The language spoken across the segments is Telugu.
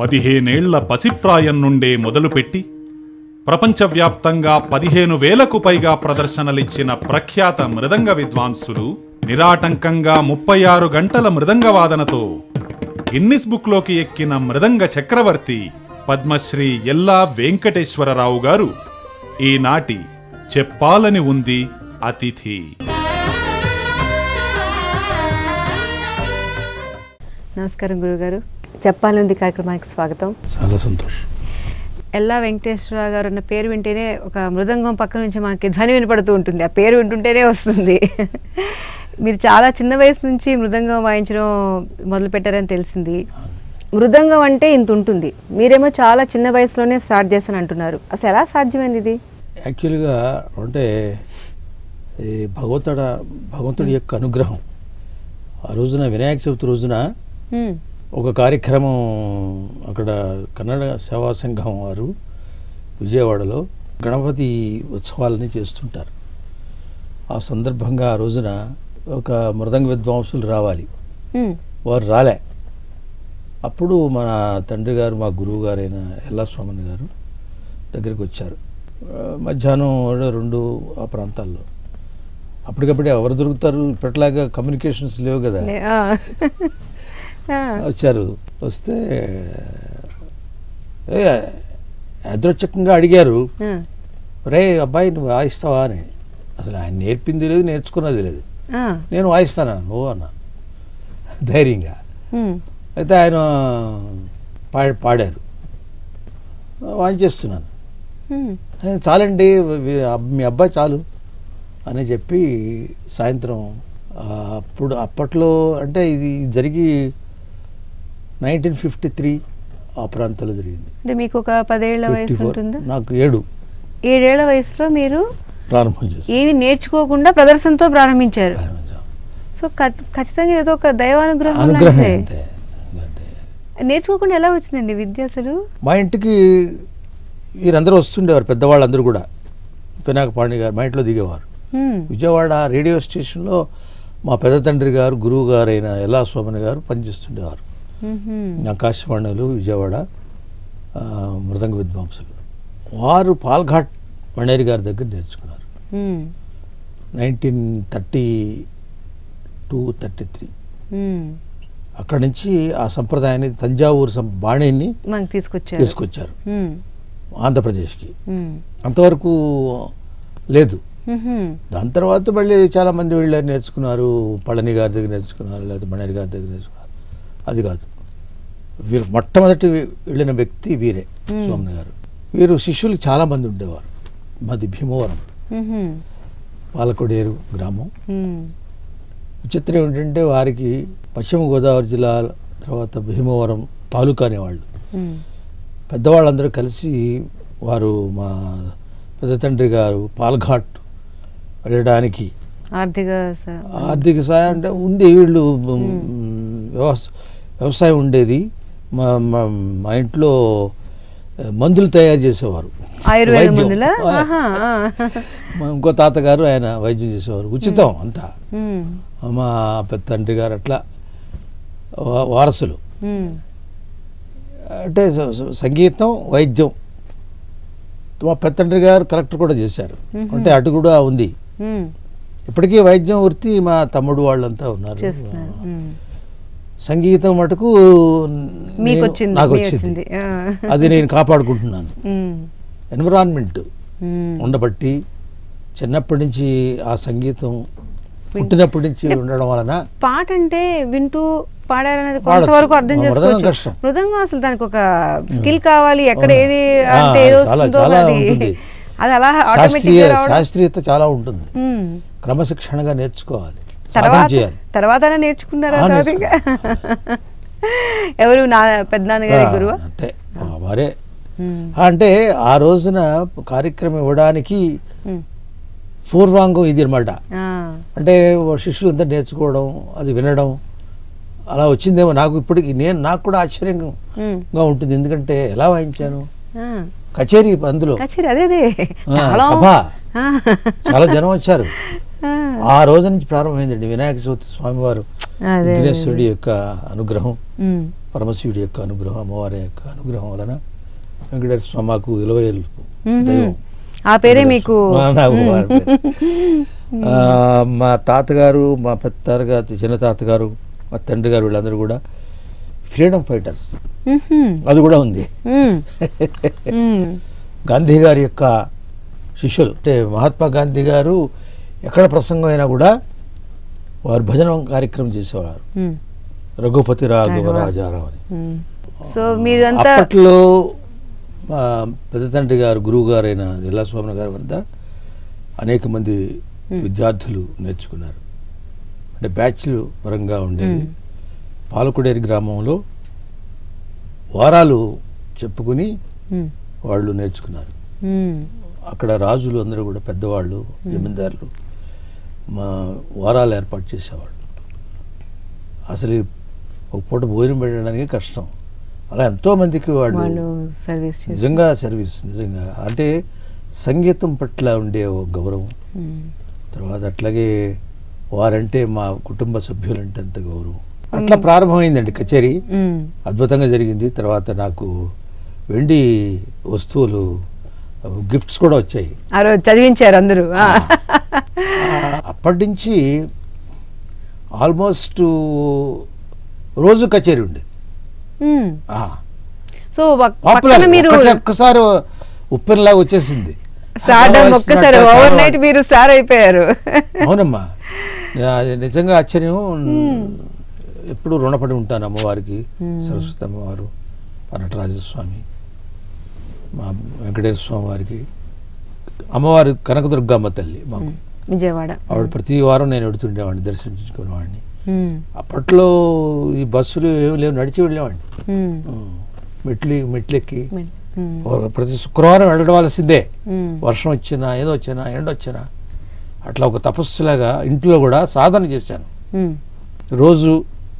పదిహేనేళ్ల పసిప్రాయం నుండే మొదలుపెట్టి ప్రపంచవ్యాప్తంగా పదిహేను వేలకు పైగా ప్రదర్శనలిచ్చిన ప్రఖ్యాత మృదంగ విద్వాంసులు నిరాటంకంగా ముప్పై ఆరు గంటల మృదంగ వాదనతో గిన్నిస్ బుక్లోకి ఎక్కిన మృదంగ చక్రవర్తి పద్మశ్రీ ఎల్లా వెంకటేశ్వరరావు గారు ఈనాటి చెప్పాలని ఉంది అతిథి నమస్కారం గురుగారు చెప్పాలంది కార్యక్రమానికి స్వాగతం చాలా సంతోషం ఎల్లా వెంకటేశ్వరరావు గారు అన్న పేరు వింటేనే ఒక మృదంగం పక్క నుంచి మనకి ధ్వని వినపడుతూ ఉంటుంది ఆ పేరు వింటుంటేనే వస్తుంది మీరు చాలా చిన్న వయసు నుంచి మృదంగం వాయించడం మొదలు పెట్టారని తెలిసింది మృదంగం అంటే ఇంత ఉంటుంది మీరేమో చాలా చిన్న వయసులోనే స్టార్ట్ చేశాను అంటున్నారు అసలు ఎలా సాధ్యమైంది ఇది యాక్చువల్గా అంటే ఈ భగవంతుడ భగవంతుడి యొక్క అనుగ్రహం ఆ రోజున వినాయక చవితి రోజున హ్మ్. ఒక కార్యక్రమం అక్కడ కన్నడ సేవా సంఘం వారు విజయవాడలో గణపతి ఉత్సవాలని చేస్తుంటారు ఆ సందర్భంగా ఆ రోజున ఒక మృదంగ విద్వాంసులు రావాలి హ్మ్. వారు రాలే అప్పుడు మన తండ్రి గారు మా గురువు గారైన ఎల్లా స్వామి గారు దగ్గరికి వచ్చారు ఆ, మధ్యాహ్నం ఏదో రెండు ఆ ప్రాంతాల్లో అప్పటికప్పుడే ఎవరు దొరుకుతారు ఇప్పటిలాగా కమ్యూనికేషన్స్ లేవు కదా లే- ఆ. ఆ. వచ్చారు వస్తే ఏ యాదృచ్ఛికంగా అడిగారు ఆ. రే అబ్బాయి నువ్వు వాయిస్తావా అని అసలు ఆయన నేర్పింది లేదు నేర్చుకున్నది లేదు ఆ. నేను వాయిస్తాను నువ్వు అన్నా ధైర్యంగా హ్మ్. అయితే ఆయన పా పాడారు వాయించేస్తున్నాను హ్మ్. "ఏ, చాలండి వి- అబ్- మీ అబ్బాయి చాలు అని చెప్పి సాయంత్రం ఆ, అప్పుడు అప్పట్లో అంటే ఇది జరిగి నైన్టీన్ ఫిఫ్టీ త్రీ ఆ ప్రాంతంలో జరిగింది అంటే మీకు ఒక పదేళ్ల ఫిఫ్టీ వయసు ఫోర్ ఉంటుందా నాకు ఏడు ఏడేళ్ల వయసులో మీరు ప్రారంభం చేశాను ఏమి నేర్చుకోకుండా ప్రదర్శనతో ప్రారంభించారు ప్రారంభించాం. సో ఖ- ఖచ్చితంగా ఏదో ఒక దైవానుగ్రహం అనుగ్రహం లాంటిదే. అంతే అంతే నేర్చుకోకుండా ఎలా వచ్చిందండి విద్య అసలు మా ఇంటికి వీరందరూ వస్తుండేవారు పెద్దవాళ్ళందరూ కూడా పినాక పాండే గారు మా ఇంట్లో దిగేవారు హ్మ్. విజయవాడ రేడియో స్టేషన్లో మా పెద్ద తండ్రి గారు గురువు గారైన ఎల్లా సోమన్ గారు పనిచేస్తుండేవారు మ్మ్హ్మ్. ఆకాశవాణిలు విజయవాడ ఆ, మృదంగ విద్వాంసులు వారు పాల్ఘాట్ మణేరి గారి దగ్గర నేర్చుకున్నారు హ్మ్. Nineteen thirty two thirty three హ్మ్. అక్కడి నుంచి ఆ సంప్రదాయాన్ని తంజావూరు సం బాణీని మనకు తీసుకొచ్చారు తీసుకొచ్చారు హ్మ్. ఆంధ్రప్రదేశ్కి హ్మ్. అంతవరకు లేదు మ్మ్హ్మ్. దాని తర్వాత మళ్ళీ చాలామంది వెళ్ళారు నేర్చుకున్నారు పళని గారి దగ్గర నేర్చుకున్నారు లేకపోతే మణేరి గారి దగ్గర నేర్చుకున్నారు అది కాదు వీరు మొట్టమొదటి వెళ్ళిన వ్యక్తి వీరే Hmm. సోమని గారు వీరు శిష్యులు చాలామంది ఉండేవారు మాది భీమవరం మ్మ్హ్మ్. పాలకొడేరు గ్రామం హ్మ్. విచిత్రం ఏంటంటే వారికి పశ్చిమ గోదావరి జిల్లా తర్వాత భీమవరం తాలూకా అనేవాళ్ళు హ్మ్. పెద్దవాళ్ళందరూ కలిసి వారు మా పెద్ద తండ్రి గారు పాల్ఘాట్ వెళ్ళడానికి ఆర్థిక స- ఆర్థిక సాయం అంటే ఉంది వీళ్ళు మ్, వ్యవస వ్యవసాయం ఉండేది మా మా మా ఇంట్లో ఆ, మందులు తయారు చేసేవారు ఆయుర్వేద వైద్యం. మందులా ఆ, ఆహా, ఆ. మా ఇంకో తాతగారు ఆయన వైద్యం చేసేవారు ఉచితం అంతా హ్మ్. మా పెద్ద తండ్రి గారు అట్లా వా- వారసులు హ్మ్. అంటే స- స- సంగీతం వైద్యం మా పెద్ద తండ్రి గారు కలెక్టర్ కూడా చేశారు మ్మ్. అంటే అటు కూడా ఉంది హ్మ్. ఇప్పటికీ వైద్యం వృత్తి మా తమ్ముడు వాళ్ళంతా ఉన్నారు చేస్తున్నారు హ్మ్. సంగీతం మటుకు మీకు నేను- వచ్చింది నాకు మీ వచ్చింది వచ్చింది ఆ. అది నేను కాపాడుకుంటున్నాను హ్మ్. ఎన్విరాన్మెంట్ హ్మ్. ఉండబట్టి చిన్నప్పటి నుంచి ఆ సంగీతం పుట్టినప్పటి నుంచి ఉండడం వలన పాట అంటే వింటూ పాడారనేది పాడొచ్చు. కొంతవరకు అర్థం మృదంగం చేసుకోవచ్చు కష్టం. మృదంగం అసలు దానికి ఒక స్కిల్ కావాలి ఎక్కడ అవునా? ఏది ఆ, అంటే ఏదో చాలా- వస్తుందో చాలా అది ఉంటుంది. అది అలా శాస్త్రీయ ఆటోమేటిక్గా రావడం శాస్త్రీయత చాలా ఉంటుంది హ్మ్. క్రమశిక్షణగా నేర్చుకోవాలి సాధన తర్వాత చేయాలి తర్వాత నేర్చుకున్నారా ఆ, తర్వాత ఇంకా? ఎవరు నా పెద్దనాన్నగారి ఆ, గురువా అంతే ఆ, వారే హ్మ్. అంటే ఆ రోజున కార్యక్రమం ఇవ్వడానికి హ్మ్. పూర్వాంగం ఇది అనమాట ఆ. అంటే శిష్యులు అంతా నేర్చుకోవడం అది వినడం అలా వచ్చిందేమో నాకు ఇప్పటికి నేను నాకు కూడా ఆశ్చర్యంగా హ్మ్. ఉంటుంది ఎందుకంటే ఎలా వాయించాను ఆ. కచేరీ అందులో కచేరీ అదే అదే ఆ, తాళం. సభ ఆ. చాలా జనం వచ్చారు ఆ. ఆ రోజు నుంచి ప్రారంభమైందండి వినాయక చవితి స్వామివారు అదే, అదే. విఘ్నేశ్వరుడి యొక్క అనుగ్రహం హ్మ్. పరమశివుడి యొక్క అనుగ్రహం అమ్మవారి యొక్క అనుగ్రహం వలన వెంకటేశ్వర స్వామి మాకు ఇలవేలు మ్మ్. దైవం ఆ పేరే మీకు మా నాకు వారి పేరు. ఆ, మా తాతగారు మా పెద్ద తాతగారు చిన్న తాతగారు మా తండ్రి గారు వీళ్ళందరూ కూడా ఫ్రీడమ్ ఫైటర్స్ మ్మ్హ్మ్. అది కూడా ఉంది మ్మ్. మ్మ్. గాంధీ గారి యొక్క శిష్యులు అంటే మహాత్మా గాంధీ గారు ఎక్కడ ప్రసంగం అయినా కూడా వారు భజన కార్యక్రమం చేసేవారు మ్మ్. రఘుపతి రాఘవ రాఘవ. రాజారావు అని మ్మ్. సో మీరంతా అప్పట్లో మా పెద్ద తండ్రి గారు గురువు గారైన జిల్లా స్వామి గారి వద్ద అనేక మంది విద్యార్థులు నేర్చుకున్నారు అంటే బ్యాచ్లు పరంగా ఉండేది మ్మ్. పాలకుడేరి గ్రామంలో వారాలు చెప్పుకుని మ్మ్. వాళ్ళు నేర్చుకున్నారు మ్మ్. అక్కడ రాజులు అందరూ కూడా పెద్దవాళ్ళు జమీందారులు మా వారాలు ఏర్పాటు చేసేవాళ్ళు అసలు ఈ ఒక పూట భోజనం పెట్టడానికి కష్టం అలా ఎంతోమందికి వాళ్ళు వాళ్ళు సర్వీస్ చేసి నిజంగా సర్వీస్ నిజంగా అంటే సంగీతం పట్ల ఉండే ఒక గౌరవం మ్మ్. తర్వాత అట్లాగే వారంటే మా కుటుంబ సభ్యులంటే అంత గౌరవం అట్లా ప్రారంభమైందండి కచేరీ మ్మ్. అద్భుతంగా జరిగింది తర్వాత నాకు వెండి వస్తువులు గిఫ్ట్స్ కూడా వచ్చాయి ఆ రోజు చదివించారు అందరూ ఆ. అప్పటి నుంచి ఆల్మోస్ట్ రోజు కచేరీ ఉండేది మ్మ్. ఆ, సో పక్- పాపులర్ పక్కన మీరు ఒకటి ఒక్కసారి ఉప్పెనలాగా వచ్చేసింది స్టార్డమ్ కావాల్సినట్టు ఒక్కసారి ఓవర్ నైట్ కావాలి. మీరు స్టార్ అయిపోయారు అవునమ్మా నా- అది నిజంగా ఆశ్చర్యం ఎప్పుడు రుణపడి ఉంటాను అమ్మవారికి సరస్వతి అమ్మవారు నటరాజస్వామి మా వెంకటేశ్వర స్వామి వారికి అమ్మవారి కనకదుర్గమ్మ తల్లి మాకు విజయవాడ ఆవిడ ప్రతి వారం నేను ఎడుతుండేవాడిని దర్శించుకునేవాడిని మ్మ్. అప్పట్లో ఈ బస్సులు ఏమి లేవు నడిచి వెళ్ళేవాడిని మ్మ్. ఉం. మెట్లు మెట్లెక్కి మ్మ్. మ్మ్. ఓ- ప్రతి శుక్రవారం వెళ్ళవలసిందే మ్మ్. వర్షం వచ్చినా ఏదో వచ్చినా ఎండ వచ్చినా అట్లా ఒక తపస్సులాగా ఇంట్లో కూడా సాధన చేశాను మ్మ్. రోజు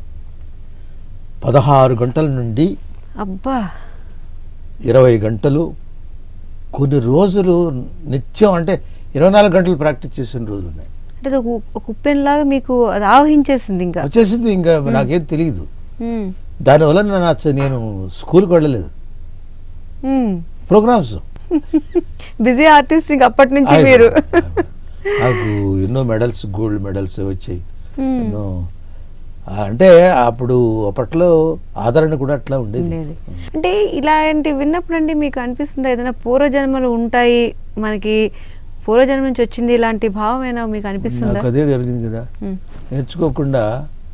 పదహారు గంటల నుండి అబ్బా ఇరవై గంటలు కొన్ని రోజులు నిత్యం అంటే ఇరవై నాలుగు గంటలు ప్రాక్టీస్ చేసిన రోజులు ఉన్నాయి అంటే అది ఒక ఒక ఉప్పెనలాగా మీకు అది ఆవహించేసింది ఇంకా వచ్చేసింది ఇంకా నాకేం తెలియదు మ్మ్. దానివల్ల నేను అచ్చ- నేను స్కూల్కి వెళ్ళలేదు మ్మ్. ప్రోగ్రామ్స్ బిజీ ఆర్టిస్ట్ ఇంక అప్పటి నుంచి మీరు నాకు ఎన్నో మెడల్స్ గోల్డ్ మెడల్స్ వచ్చాయి మ్మ్. ఎన్నో ఆ, అంటే అప్పుడు అప్పట్లో ఆదరణ కూడా అట్లా ఉండేది ఉండేది అంటే ఇలాంటి విన్నప్పుడు అండి మీకు అనిపిస్తుందా ఏదైనా పూర్వజన్మలు ఉంటాయి మనకి పూర్వజన్మ నుంచి వచ్చింది ఇలాంటి భావం ఏమైనా మీకు అనిపిస్తుందా నాకు అదే జరిగింది కదా మ్మ్. నేర్చుకోకుండా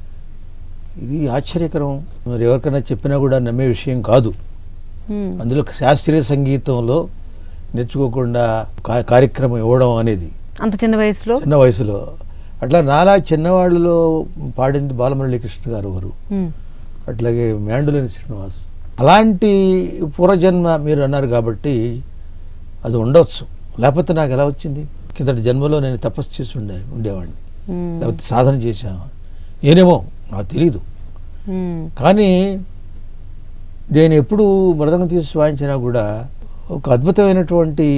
ఇది ఆశ్చర్యకరం మరి ఎవరికైనా చెప్పినా కూడా నమ్మే విషయం కాదు మ్మ్. అందులో శాస్త్రీయ సంగీతంలో నేర్చుకోకుండా కా- కార్యక్రమం ఇవ్వడం అనేది అంత చిన్న వయసులో చిన్న వయసులో అట్లా నాలా చిన్నవాళ్ళలో పాడింది బాలమురళీకృష్ణ గారు ఒకరు మ్మ్. అట్లాగే మ్యాండులేని శ్రీనివాస్ అలాంటి పూర్వజన్మ మీరు అన్నారు కాబట్టి అది ఉండొచ్చు లేకపోతే నాకు ఎలా వచ్చింది కిందటి జన్మలో నేను తపస్సు చేసి ఉండే ఉండేవాడిని మ్మ్. లేకపోతే సాధన చేశాను నేనేమో నాకు తెలియదు మ్మ్. కానీ నేను ఎప్పుడు మృదంగం తీసి వాయించినా కూడా ఒక అద్భుతమైనటువంటి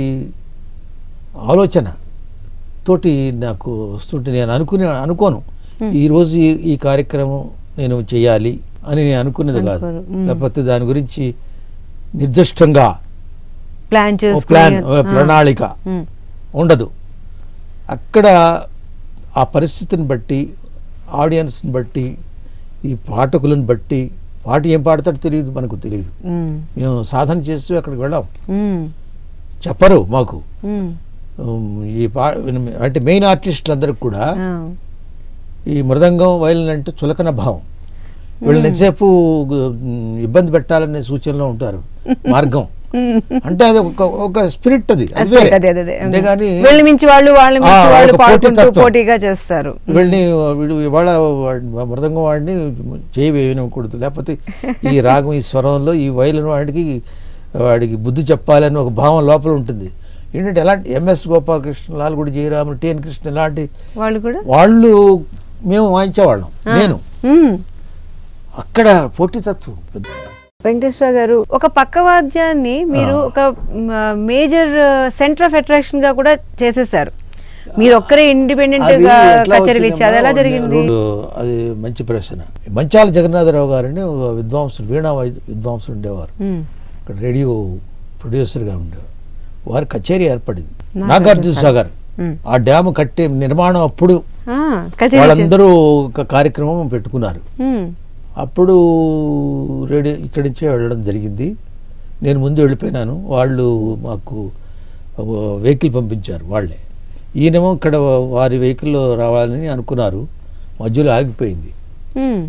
ఆలోచన తోటి నాకు వస్తుంటే నేను అనుకునే అనుకోను Hmm. ఈరోజు ఈ ఈ కార్యక్రమం నేను చేయాలి అని నేను అనుకునేది కాదు అనుకోరు. Hmm. లేకపోతే దాని గురించి నిర్దిష్టంగా ప్లాన్ ఓ చేసుకుని ప్లాన్ ఓ ఆ. ప్రణాళిక మ్మ్. ఉండదు అక్కడ ఆ పరిస్థితిని బట్టి ఆడియన్స్ని బట్టి ఈ పాఠకులను బట్టి పాట ఏం పాడతాడో తెలియదు మనకు తెలియదు మ్మ్. మేము సాధన చేసి అక్కడికి వెళ్ళాం మ్మ్. చెప్పరు మాకు మ్మ్. ఉమ్, ఈ పా అంటే మెయిన్ ఆర్టిస్టులందరికి కూడా ఆ. ఈ మృదంగం వైలిన్ అంటే చులకన భావం వీళ్ళని ఎంతసేపు ఉమ్, ఇబ్బంది పెట్టాలనే సూచనలో ఉంటారు మార్గం అంటే అది ఒక ఒక స్పిరిట్ అది అది అదే వేరే. అదే అదే అంతేగాని వీళ్ళ మించి వాళ్ళు వాళ్ళ ఆ, మించి వాళ్ళు ఒక పాడుకుంటూ పోటీతత్వం. పోటీగా చేస్తారు వీళ్ళని వీడు ఇవాళ వాడి- మృదంగం వాడిని చేయి వేయకూడదు లేకపోతే ఈ రాగం ఈ స్వరంలో ఈ వైలిన్ వాడికి వాడికి బుద్ధి చెప్పాలని ఒక భావం లోపల ఉంటుంది ఏంటంటే ఎలాంటి ఎంఎస్ గోపాలకృష్ణ లాల్గుడి జయరాములు టిఎన్ కృష్ణ ఇలాంటి వాళ్ళు కూడా వాళ్ళు మేము వాయించేవాళ్ళం ఆ. నేను మ్మ్. అక్కడ పోటీతత్వం వెంకటేశ్వర గారు ఒక పక్క వాద్యాన్ని మీరు ఆ. ఒక మేజర్ సెంటర్ ఆఫ్ అట్రాక్షన్ గా కూడా చేసేసారు మీరు ఒక్కరే ఇండిపెండెంట్ అది గా ఎట్లా కచేరీలు ఇచ్చి అది ఎలా వచ్చిందమ్మా? జరిగింది రెండు- అది మంచి ప్రశ్న మంచాల జగన్నాథరావు గారని ఒక విద్వాంసుడు వీణా వై- విద్వాంసుడు ఉండేవారు ఉమ్, ఇక్కడ రేడియో ప్రొడ్యూసర్గా ఉండేవారు వారి కచేరీ ఏర్పడింది నాగార్జున నాగార్జున సాగర్ ఉమ్. ఆ డ్యామ్ కట్టే నిర్మాణం అప్పుడు ఆ, కచేరీ చేసి- వాళ్ళందరూ ఒక కార్యక్రమం పెట్టుకున్నారు ఉమ్, అప్పుడు రేడియో ఇక్కడి నుంచే వెళ్ళడం జరిగింది నేను ముందు వెళ్ళిపోయినాను వాళ్ళు మాకు వెహికల్ పంపించారు వాళ్ళే ఈయనేమో ఇక్కడ వారి వెహికల్లో రావాలని అనుకున్నారు మధ్యలో ఆగిపోయింది ఉమ్,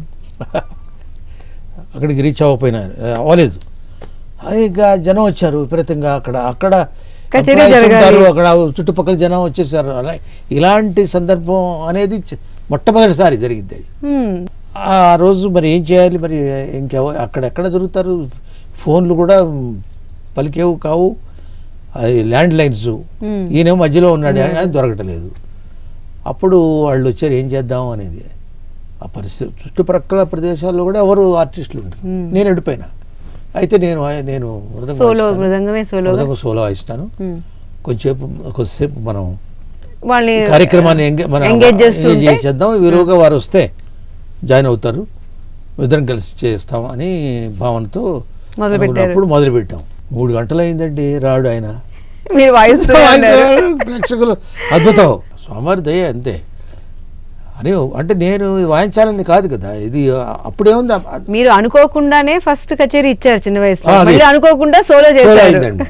అక్కడికి రీచ్ అవ్వకపోయినారు అవ్వలేదు అది ఇక జనం వచ్చారు విపరీతంగా అక్కడ అక్కడ కచేరీ employees జరగాలి. ఉంటారు అక్కడ చుట్టుపక్కల జనం వచ్చేసారు అలా ఇలాంటి సందర్భం అనేది చ- మొట్టమొదటిసారి జరిగింది అది ఉమ్, ఆ రోజు మరి ఏం చేయాలి మరి ఇంకెవ అక్కడ ఎక్కడ దొరుకుతారు ఫోన్లు కూడా పలికేవు కావు అది ల్యాండ్ లైన్స్ ఉమ్. ఈయన మధ్యలో ఉన్నాడు అని దొరకటలేదు అప్పుడు వాళ్ళు వచ్చారు ఏం చేద్దాం అనేది ఆ పరిస్థితి చుట్టుప్రక్కల ప్రదేశాల్లో కూడా ఎవరు ఆర్టిస్టులు ఉంటారు మ్మ్. నేను వెళ్ళిపోయినా అయితే నేను నేను మృదంగం సోలో వాయిస్తాను. మృదంగమే సోలోగా మృదంగం సోలో వాయిస్తాను ఉమ్. కొంచెంసేపు కొద్దిసేపు మనం వాళ్ళని కార్యక్రమాన్ని ఎంగే- మనం ఎంగేజ్ చేస్తుంటే ఎంగేజ్ చేద్దాం వీలుగా వారు వస్తే జాయిన్ అవుతారు ఇద్దరం కలిసి చేస్తాం అని భావనతో మొదలు పెట్టారు. అప్పుడు మొదలు పెట్టాం మూడు గంటలు అయిందండి రాడు ఆయన మీరు వాయిస్తూ ఉన్నారు. ప్రేక్షకులు అద్భుతం స్వామివారి దయ అంతే అని అంటే నేను వాయించాలని కాదు కదా ఇది అప్పుడేముంది అ- మీరు అనుకోకుండానే ఫస్ట్ కచేరీ ఇచ్చారు చిన్న వయసులో ఆ, అది. మళ్ళీ అనుకోకుండా సోలో సోలో చేశారు అయిందండి.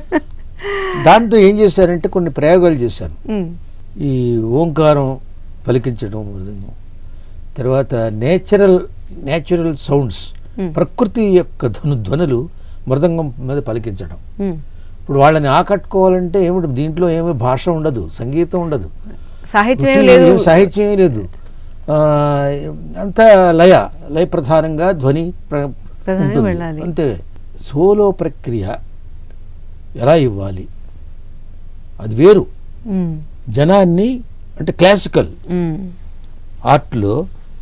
దాంతో ఏం చేశారంటే కొన్ని ప్రయోగాలు చేశాను ఉమ్, ఈ ఓంకారం పలికించడం మృదంగం తర్వాత నేచురల్ నేచురల్ సౌండ్స్ Hmm. ప్రకృతి యొక్క ధ్వను ధ్వనులు మృదంగం మీద పలికించడం ఉమ్. ఇప్పుడు వాళ్ళని ఆకట్టుకోవాలంటే ఏమిటి దీంట్లో ఏమీ భాష ఉండదు సంగీతం ఉండదు సాహిత్యం ఏం ఉట్టి లేదు ఏం సాహిత్యం ఏం లేదు ఆ, అంతా లయ లయ ప్రధానంగా ధ్వని ప్ర- ప్రధానంగా ఉంటుంది. వెళ్ళాలి. అంతే సోలో ప్రక్రియ ఎలా ఇవ్వాలి అది వేరు ఉమ్, జనాన్ని అంటే క్లాసికల్ ఉమ్. ఆర్ట్లో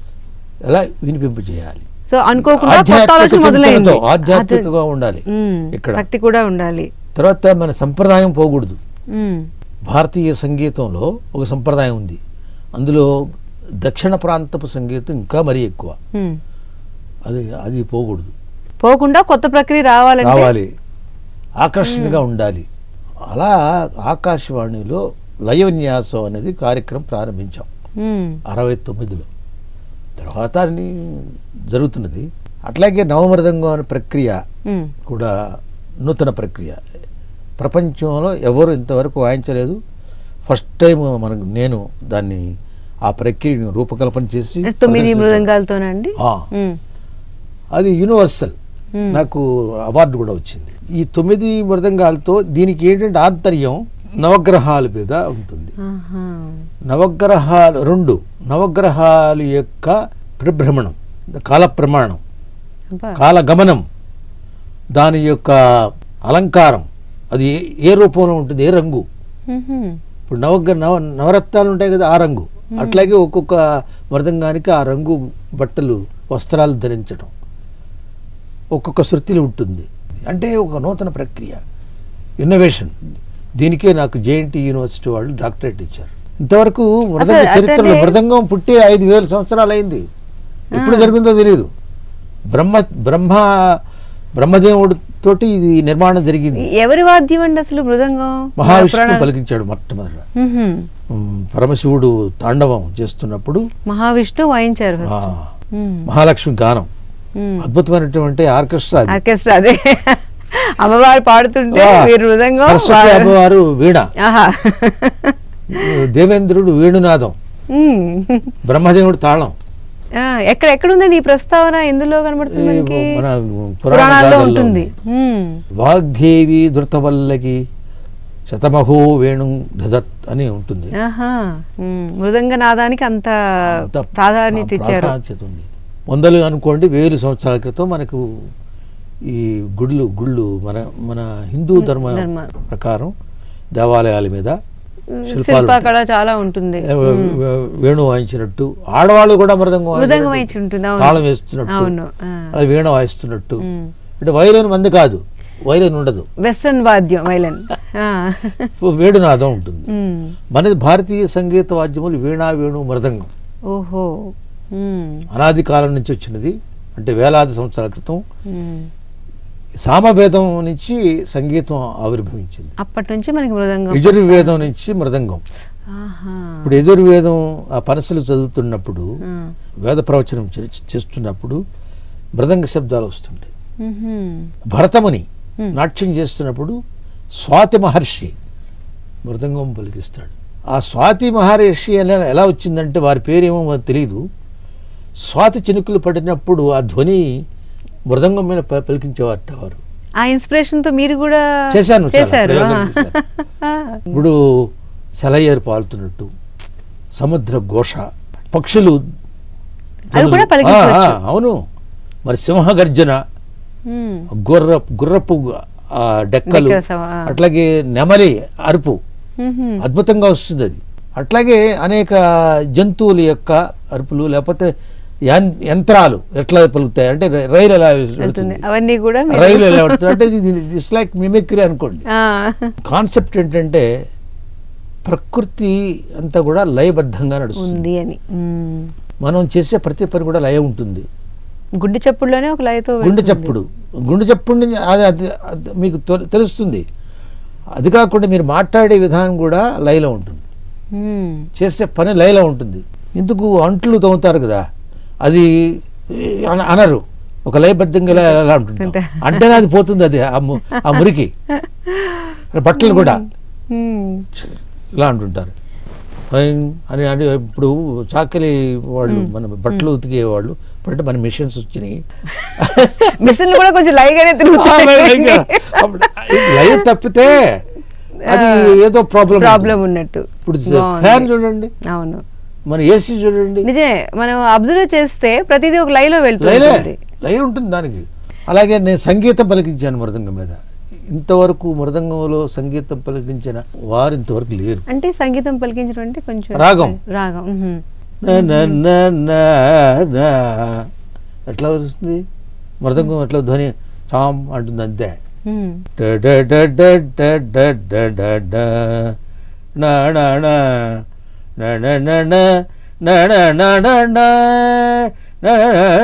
ఎలా వినిపింపు చేయాలి సో అనుకోకుండా కొత్త ఆధ్యాత్మిక ఆలోచన మొదలైంది చింతనతో ఆధ్యాత్మికంగా ఉండాలి ఉమ్, ఇక్కడ భక్తి కూడా ఉండాలి తర్వాత మన సంప్రదాయం పోకూడదు ఉమ్, భారతీయ సంగీతంలో ఒక సంప్రదాయం ఉంది అందులో దక్షిణ ప్రాంతపు సంగీతం ఇంకా మరీ ఎక్కువ ఉమ్. అది అది పోకూడదు పోకుండా కొత్త ప్రక్రియ రావాలంటే రావాలి ఆకర్షణగా ఉండాలి అలా ఆకాశవాణిలో లయ విన్యాసం అనేది కార్యక్రమం ప్రారంభించాం ఉమ్, అరవై తొమ్మిదిలో తర్వాత అన్ని జరుగుతున్నది అట్లాగే నవమృదంగం అనే ప్రక్రియ ఉమ్, కూడా నూతన ప్రక్రియ ప్రపంచంలో ఎవరు ఇంతవరకు వాయించలేదు ఫస్ట్ టైం మనకు నేను దాన్ని ఆ ప్రక్రియను రూపకల్పన చేసి తొమ్మిది ప్రదర్శించాను. మృదంగాలతోనండి ఆ, ఉమ్, అది యూనివర్సల్ Hmm. నాకు అవార్డు కూడా వచ్చింది ఈ తొమ్మిది మృదంగాలతో దీనికి ఏంటంటే ఆంతర్యం నవగ్రహాల మీద ఉంటుంది ఆహా. నవగ్రహాలు రెండు నవగ్రహాలు యొక్క పరిభ్రమణం కాల ప్రమాణం అబ్బా. కాలగమనం దాని యొక్క అలంకారం అది ఏ ఏ రూపంలో ఉంటుంది ఏ రంగు ఉహుం. ఇప్పుడు నవగ్ర నవ నవరత్నాలు ఉంటాయి కదా ఆ రంగు అట్లాగే ఒక్కొక్క మృదంగానికి ఆ రంగు బట్టలు వస్త్రాలు ధరించడం ఒక్కొక్క శృతిలో ఉంటుంది అంటే ఒక నూతన ప్రక్రియ ఇన్నోవేషన్ దీనికే నాకు జేఎన్టీ యూనివర్సిటీ వాళ్ళు డాక్టరేట్ ఇచ్చారు ఇంతవరకు మృదంగ అసలు చరిత్రలో అతనే- మృదంగం పుట్టి ఐదు వేల సంవత్సరాలు అయింది ఎప్పుడు జరిగిందో తెలియదు బ్రహ్మ బ్రహ్మ బ్రహ్మదేవుడు తోటి ఇది నిర్మాణం జరిగింది ఎవరి వాద్యం అండి అసలు మృదంగం మహావిష్ణువు పురాణ- పలికించాడు మొట్టమొదట ఉహుం. ఉమ్, పరమశివుడు తాండవం చేస్తున్నప్పుడు మహావిష్ణు వాయించారు ఆ, first. ఉమ్, మహాలక్ష్మి గానం ఉమ్. అద్భుతమైనటువంటి ఆర్కెస్ట్రా అది. ఆర్కెస్ట్రా అదే అమ్మవారు పాడుతుంటే ఆ, మీరు మృదంగం సరస్వతి వా- అమ్మవారు వీణ ఆహా దేవేంద్రుడు వేణునాదం ఉమ్. బ్రహ్మదేవుడు తాళం ఆ, ఎక్కడ ఎక్కడ ఉందండి ఈ ప్రస్తావన ఎందులో కనబడుతుంది ఈ మనకి మన పురాణ పురాణాల్లో గాథల్లో ఉంటుంది ఉంది. ఉమ్. వాగ్దేవి ధృతవల్లకి శతమహో వేణు దదత్ అని ఉంటుంది ఆహా ఉమ్. మృదంగ నాదానికి అంత అంత ప్రాధాన్యత ప్రా- ఇచ్చారు ప్రాధాన్యత ఉంది వందలు అనుకోండి వేలు సంవత్సరాల క్రితం మనకు ఈ గుళ్ళు గుళ్ళు మన మన హిందూ ధర్మ ధర్మ. ప్రకారం దేవాలయాల మీద శిల్పాలు శిల్పకళ చాలా ఉంటుంది ఉంటాయి. వేణు వాయించినట్టు ఆడవాళ్ళు కూడా మృదంగం మృదంగం వాయించినట్టు, వాయించి ఉంటుంది, అవును. తాళం వేస్తున్నట్టు అవును, ఆ. అది వీణ వాయిస్తున్నట్టు ఉమ్. అంటే వైలిన్ మంది కాదు వైలిన్ ఉండదు వెస్టర్న్ వాద్యం వైలన్ ఆ. వేణునాదం ఉంటుంది మ్మ్. మనది భారతీయ సంగీత వాద్యములు వీణా వేణు మృదంగం ఓహో మ్మ్. అనాది కాలం నుంచి వచ్చినది అంటే వేలాది సంవత్సరాల క్రితం మ్మ్. సామవేదం నుంచి సంగీతం ఆవిర్భవించింది అప్పటి నుంచి మనకి మృదంగం యజుర్వేదం నుంచి మృదంగం ఆహా. ఇప్పుడు యజుర్వేదం ఆ పనసలు చదువుతున్నప్పుడు ఆ. వేద ప్రవచనం చే- చేస్తున్నప్పుడు మృదంగ శబ్దాలు వస్తుంటాయి మ్మ్హ్మ్. భరతముని Hmm. నాట్యం చేస్తున్నప్పుడు స్వాతి మహర్షి మృదంగం పలికిస్తాడు ఆ స్వాతి మహర్షి ఎలా ఎలా వచ్చిందంటే వారి పేరేమో మనకు తెలియదు స్వాతి చినుకులు పడినప్పుడు ఆ ధ్వని మృదంగం మీద ప- పలికించేవారట వారు ఆ ఇన్స్పిరేషన్ తో మీరు కూడా చేశాను చాలా చేశారు ప్రయోగాలు ఆ. చేశాను. ఇప్పుడు సెలయేరు పాలుతున్నట్టు సముద్ర ఘోష పక్షులు అవి కూడా ధ్వనులు. పలికించవచ్చు. ఆ, ఆ, అవును మరి సింహ గర్జన మ్మ్. గుర్ర గుర్రపు ఆ, డెక్కలు డెక్కల సవ- ఆ. అట్లాగే నెమలి అరుపు మ్మ్హ్మ్. అద్భుతంగా వస్తుంది అది అట్లాగే అనేక జంతువుల యొక్క అరుపులు లేకపోతే యాన్- యంత్రాలు ఎట్లా పలుకుతాయి అంటే రై- రైలు ఎలా వెళ్తుంది వెళ్తుంది అవన్నీ కూడా మీరు- రైలు ఎలా వెళ్తుంది అంటే ఇది ఇట్స్ లైక్ మిమిక్రీ అనుకోండి ఆ. కాన్సెప్ట్ ఏంటంటే ప్రకృతి అంతా కూడా లయబద్ధంగా నడుస్తుంది ఉంది అని మ్మ్. మనం చేసే ప్రతి పని కూడా లయ ఉంటుంది గుండె చప్పుడులోనే ఒక లయతో గుండె వెళ్తుంది. చప్పుడు గుండె చప్పుడు నుంచి అది అది అది మీకు తెలు- తెలుస్తుంది అది కాకుండా మీరు మాట్లాడే విధానం కూడా లయలో ఉంటుంది మ్మ్. చేసే పని లయలో ఉంటుంది ఎందుకు అంట్లు తోముతారు కదా అది అన- అనరు ఒక లయబద్ధంగా ఇలా ఎలా ఉంటుంటాం అంతే. అంటేనే అది పోతుంది అది ఆ ము- ఆ మురికి బట్టలు కూడా మ్మ్. ఇలా అంటుంటారు ఫైన్ అని అని ఇప్పుడు చాకలి వాళ్ళు మన బట్టలు ఉతికేవాళ్ళు ఇప్పుడంటే మన మిషన్స్ వచ్చినాయి మిషన్లు కూడా కొంచెం లైగానే ఆ, తిరుగుతాయి లయ- అప్పుడు లయ తప్పితే అది ఏదో ప్రాబ్లం ప్రాబ్లం ఉన్నట్టు ఇప్పుడు బాగుంది. ఫ్యాన్ చూడండి అవును మన ఏసీ చూడండి నిజమే మనం అబ్జర్వ్ చేస్తే ప్రతిదీ ఒక లైలో లయలే వెళ్తుంది లయ ఉంటుంది దానికి అలాగే నేను సంగీతం పలికించాను మృదంగం మీద ఇంతవరకు మృదంగంలో సంగీతం పలికించిన వారు ఇంతవరకు లేరు అంటే సంగీతం పలికించడం అంటే కొంచెం రాగం. రాగం మ్మ్. నా నా నా నా నా. ఎట్లా వస్తుంది మృదంగం ఎట్లా ధ్వని చామ్ అంటుంది అంతే మ్మ్. డ డ డ డ డ డ డ డ డ. నా నా నా. నా నా నా నా. నా నా నా నా నా. నా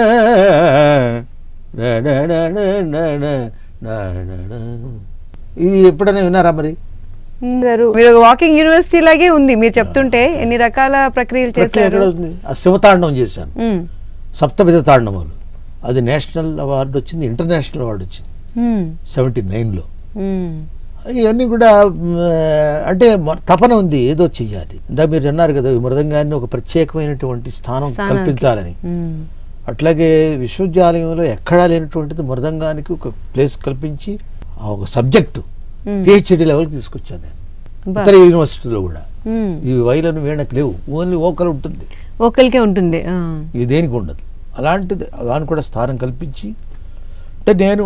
నా నా నా నా నా నా. నా నా నా. ఇది ఎప్పుడైనా విన్నారా మరి గారు మీరు వాకింగ్ యూనివర్సిటీ లాగే ఉంది మీరు చెప్తుంటే ఎన్ని రకాల ప్రక్రియలు ప్రక్రియ ఎక్కడ చేశారు ఉంది ఆ శివతాండవం చేశాను మ్మ్. సప్తవిధ తాండవాలు అది నేషనల్ అవార్డు వచ్చింది ఇంటర్నేషనల్ అవార్డు వచ్చింది మ్మ్. సెవెంటీ నైన్లో మ్మ్. ఇవన్నీ కూడా మ్, అంటే మ- తపన ఉంది ఏదో చెయ్యాలి ఇందా మీరు అన్నారు కదా ఈ మృదంగాన్ని ఒక ప్రత్యేకమైనటువంటి స్థానం స్థానానికి. కల్పించాలని మ్మ్. అట్లాగే విశ్వవిద్యాలయంలో ఎక్కడా లేనటువంటిది మృదంగానికి ఒక ప్లేస్ కల్పించి ఆ ఒక సబ్జెక్టు మ్మ్. పిహెచ్డి లెవెల్కి తీసుకొచ్చాను నేను బా. ఇతర యూనివర్సిటీలో కూడా మ్మ్. ఈ వైలను వీణకు లేవు ఓన్లీ ఓకలు ఉంటుంది ఒకరికే ఉంటుంది ఆ. ఇది దేనికి ఉండదు అలాంటిది దానికి కూడా స్థానం కల్పించి అంటే నేను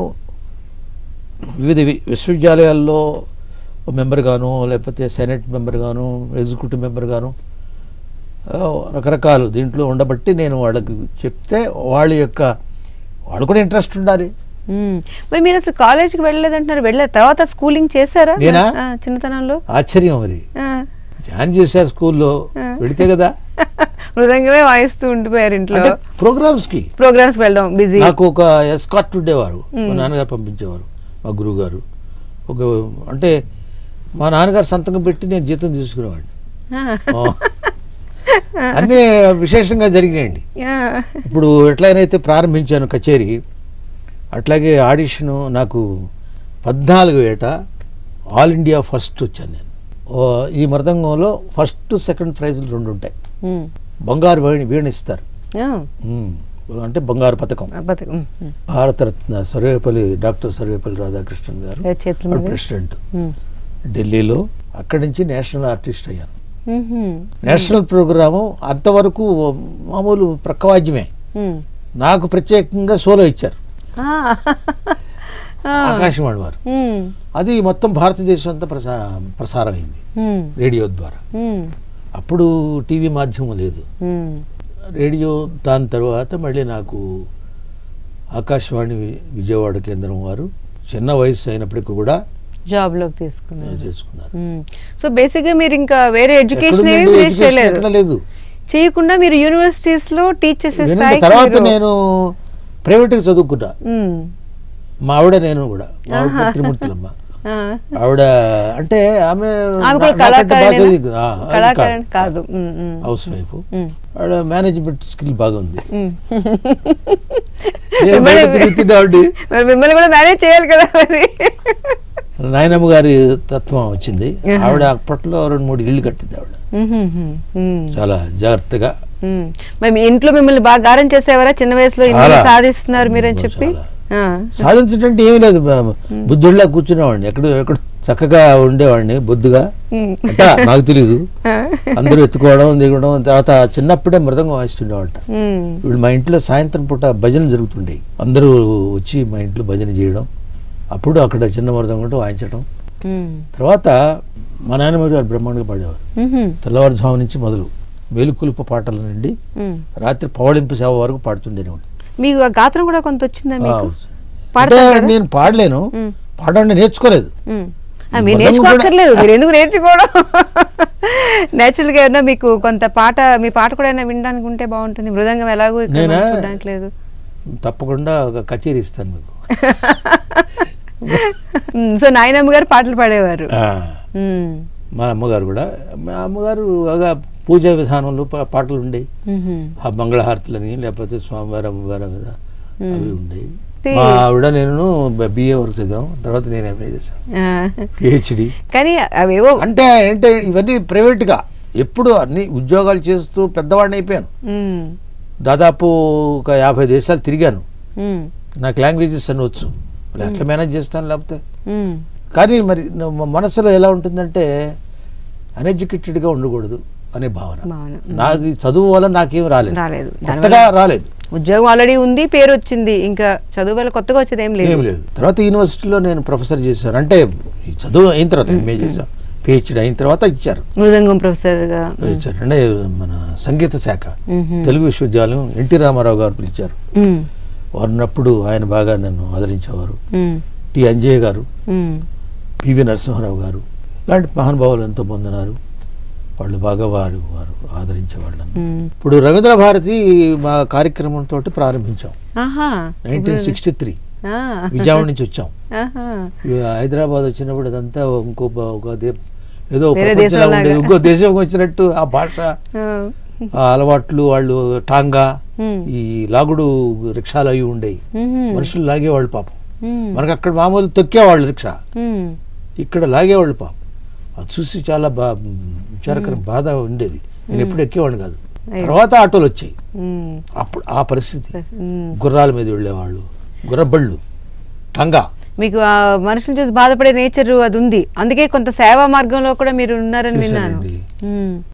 వివిధ వి- విశ్వవిద్యాలయాల్లో మెంబర్ గాను లేకపోతే సెనెట్ మెంబర్ గాను ఎగ్జిక్యూటివ్ మెంబర్ గాను ఆ, రకరకాలు దీంట్లో ఉండబట్టి నేను వాళ్ళకి చెప్తే వాళ్ళ యొక్క వాళ్ళు కూడా ఇంట్రెస్ట్ ఉండాలి మ్మ్. మరి మీరు అసలు కాలేజీకి వెళ్ళలేదంటున్నారు వెళ్ళారు తర్వాత స్కూలింగ్ చేశారా నేనా? ఆ, చిన్నతనంలో ఆశ్చర్యం మరి ఆ. జాయిన్ చేశారు స్కూల్లో ఆ. పెడితే కదా మృదంగమే వాయిస్తూ ఉండిపోయారు ఇంట్లో అంటే ప్రోగ్రామ్స్కి ప్రోగ్రామ్స్ వెళ్ళడం బిజీ నాకు ఒక ఎస్కాట్ ఉండేవారు మా నాన్నగారు పంపించేవారు మా గురువు గారు ఒక అంటే మా నాన్నగారు సంతకం పెట్టి నేను జీతం తీసుకునేవాడిని ఆ. అన్నీ విశేషంగా జరిగినాయండి ఇప్పుడు ఎట్లయినైతే ప్రారంభించాను కచేరీ అట్లాగే ఆడిషను నాకు పద్నాలుగు ఏట ఆల్ ఇండియా ఫస్ట్ వచ్చాను నేను ఓ, ఈ మృదంగంలో ఫస్ట్ సెకండ్ ప్రైజులు రెండు ఉంటాయి బంగారు వీణ వీణ ఇస్తారు ఉమ్, అంటే బంగారు పథకం బతుకు భారతరత్న సర్వేపల్లి డాక్టర్ సర్వేపల్లి రాధాకృష్ణన్ గారు లేదు చేతుల మీద. వాడు ప్రెసిడెంట్ ఢిల్లీలో అక్కడి నుంచి నేషనల్ ఆర్టిస్ట్ అయ్యాను నేషనల్ ప్రోగ్రాము అంతవరకు మామూలు ప్రక్కవాద్యమే నాకు ప్రత్యేకంగా సోలో ఇచ్చారు ఆకాశవాణి వారు అది మొత్తం భారతదేశం అంతా ప్రసా ప్రసారమైంది రేడియో ద్వారా అప్పుడు టీవీ మాధ్యమం లేదు రేడియో దాని తర్వాత మళ్ళీ నాకు ఆకాశవాణి వి- విజయవాడ కేంద్రం వారు చిన్న వయసు అయినప్పటికీ కూడా జాబ్ లోకి తీసుకున్నారు చేసుకున్నారు సో బేసిక్ గా మీరు ఇంకా వేరే ఎడ్యుకేషన్ ఏం ఎక్కడుందండి? ఫేస్ education చేయలేదు ఎక్కడ లేదు చేయకుండా మీరు యూనివర్సిటీస్ లో టీచ్ చేసే వినండి, స్థాయికి తర్వాత మీరు- నేను ప్రైవేట్గా చదువుకున్నా మ్మ్. మా ఆవిడ నేను కూడా మా ఆవిడ త్రిమూర్తులమ్మ ఆ. ఆవిడ అంటే ఆమె ఆమె కూడా నా- నాకంటే బాగా కళాకారిణేనా? చదివి- ఆ, అది కళాకారిణి కాదు. కాదు మ్మ్, మ్మ్. హౌస్ వైఫ్ మ్మ్. ఆవిడ మేనేజ్మెంట్ స్కిల్ బాగుంది మ్మ్. నేను బయట తిరుగుతున్నవాడిని మరి మిమ్మల్ని కూడా మేనేజ్ చేయాలి కదా మరి నాయనమ్మ గారి తత్వం వచ్చింది ఆవిడ అప్పట్లో రెండు మూడు ఇళ్ళు కట్టింది ఆవిడ మ్మ్, మ్మ్, మ్మ్. చాలా జాగ్రత్తగా మ్మ్. మరి మీ ఇంట్లో మిమ్మల్ని బాగా గారం చేసేవారా చిన్న వయసులో ఇన్ని చాలా. సాధిస్తున్నారు మీరని చెప్పి చాలా. ఆ. సాధించడం ఏమీ లేదు బుద్ధుడిలా కూర్చునేవాడిని ఎక్కడ ఎక్కడ చక్కగా ఉండేవాడిని బొద్దుగా మ్మ్. అంట నాకు తెలీదు ఆ. అందరూ ఎత్తుకోవడం దిగడం తర్వాత చిన్నప్పుడే మృదంగం వాయిస్తుండేవాట మ్మ్. వీళ్ళు మా ఇంట్లో సాయంత్రం పూట భజనలు జరుగుతుండేవి అందరూ వచ్చి మా ఇంట్లో భజన చేయడం అప్పుడు అక్కడ చిన్న మృదంగం ఉంటే వాయించడం మ్మ్. తర్వాత మా నాన్నమ్మ గారు బ్రహ్మాండంగా పాడేవారు మ్మ్. తెల్లవారుజాము నుంచి మొదలు మేలుకొలుపు పాటల నుండి మ్మ్. రాత్రి పవళింపు సేవ వరకు పాడుతుండేవాడిని మీకు ఆ గాత్రం కూడా కొంత వచ్చిందా ఆ, మీకు అంటే పాడతారు కదా? నేను పాడలేను మ్మ్. పాడడం నేర్చుకోలేదు మ్మ్. ఆ, మీరు మృదంగం కూడా- నేర్చుకోక్కర్లేదు మీరు ఎందుకు నేర్చుకోవడం నేచురల్ గా ఏమన్నా మీకు కొంత పాట మీ పాట కూడా ఏమైనా వినడానికి ఉంటే బాగుంటుంది మృదంగం ఎలాగో ఇక్కడ నేనా? మనం చూడడానికి లేదు తప్పకుండా ఒక కచేరీ ఇస్తాను మీకు మ్మ్. సో నాయనమ్మ గారు పాటలు పాడేవారు ఆ, మ్మ్. మా అమ్మగారు కూడా మా అమ్మగారు బాగా పూజా విధానంలో పా- పాటలు ఉండేవి మ్మ్. ఆ మంగళహారతులని లేకపోతే స్వామివారి అమ్మవారి మీద అవి ఉండేవి తే- మా ఆవిడ నేను బిఏ వరకు చదివాం తర్వాత నేను ఎంఏ చేశాను ఆ. పిహెచ్డి కానీ అవేవో అంటే అంటే ఇవన్నీ ప్రైవేట్గా ఎప్పుడు అన్ని ఉద్యోగాలు చేస్తూ పెద్దవాడిని అయిపోయాను మ్మ్. దాదాపు ఒక యాభై దేశాలు తిరిగాను మ్మ్. నాకు లాంగ్వేజెస్ అని వచ్చు మరి ఎట్లా మేనేజ్ చేస్తాను లేకపోతే మ్మ్. కానీ మరి నా మ- మనసులో ఎలా ఉంటుందంటే అన్ఎడ్యుకేటెడ్గా ఉండకూడదు అనే భావన భావన. నాకు ఈ చదువు వల్ల నాకేం రాలేదు రాలేదు. కొత్తగా రాలేదు ఉద్యోగం ఆల్రెడీ ఉంది పేరు వచ్చింది ఇంకా చదువు వల్ల కొత్తగా వచ్చేది ఏం ఏం లేదు లేదు తర్వాత యూనివర్సిటీలో నేను ప్రొఫెసర్ చేశాను అంటే ఈ చదువు అయిన తర్వాత ఎంఏ చేశాను పిహెచ్డి అయిన తర్వాత ఇచ్చారు మృదంగం ప్రొఫెసర్ గా ఇచ్చారు అంటే మన సంగీత శాఖ మ్మ్. తెలుగు విశ్వవిద్యాలయం ఎన్టీ రామారావు గారు పిలిచారు మ్మ్. వారున్నప్పుడు ఆయన బాగా నన్ను ఆదరించేవారు మ్మ్. టి అంజయ్య గారు మ్మ్. పివి నరసింహారావు గారు ఇలాంటి మహానుభావులు ఎంతో పొందినారు వాళ్ళు బాగా వారు వారు ఆదరించేవాళ్ళు మ్మ్. ఇప్పుడు రవీంద్ర భారతి మా కార్యక్రమంతో ప్రారంభించాం ఆహా నైన్టీన్ సిక్స్టీ త్రీ ఆ. విజయవాడ నుంచి వచ్చాం ఆహా. ఇక హైదరాబాద్ వచ్చినప్పుడు అదంతా ఇంకో బ- ఒక దే- ఏదో వేరే ప్రపంచంలో దేశంలాగా. ఉండేది ఇంకో దేశం వచ్చినట్టు ఆ భాష ఆ. ఆ అలవాట్లు వాళ్ళు టాంగా మ్మ్. ఈ లాగుడు రిక్షాలు అవి ఉండేవి మ్మ్. మనుషులు లాగేవాళ్ళు పాపం మ్మ్. మనకు అక్కడ మామూలు తొక్కేవాళ్ళు రిక్షా మ్మ్. ఇక్కడ లాగేవాళ్ళు పాపం అది చూసి చాలా బా విచారకరం బాధ ఉండేది నేను ఎప్పుడు ఎక్కేవాడిని కాదు అయ్యో. తర్వాత ఆటోలు వచ్చాయి మ్మ్. అప్పుడు ఆ పరిస్థితి మ్మ్. గుర్రాల మీద వెళ్ళేవాళ్ళు గుర్రబళ్ళు టంగా మీకు ఆ మనుషులు చూసి బాధపడే నేచర్ అది ఉంది అందుకే కొంత సేవా మార్గంలో కూడా మీరు ఉన్నారని విన్నాను చూశానండి. మ్మ్.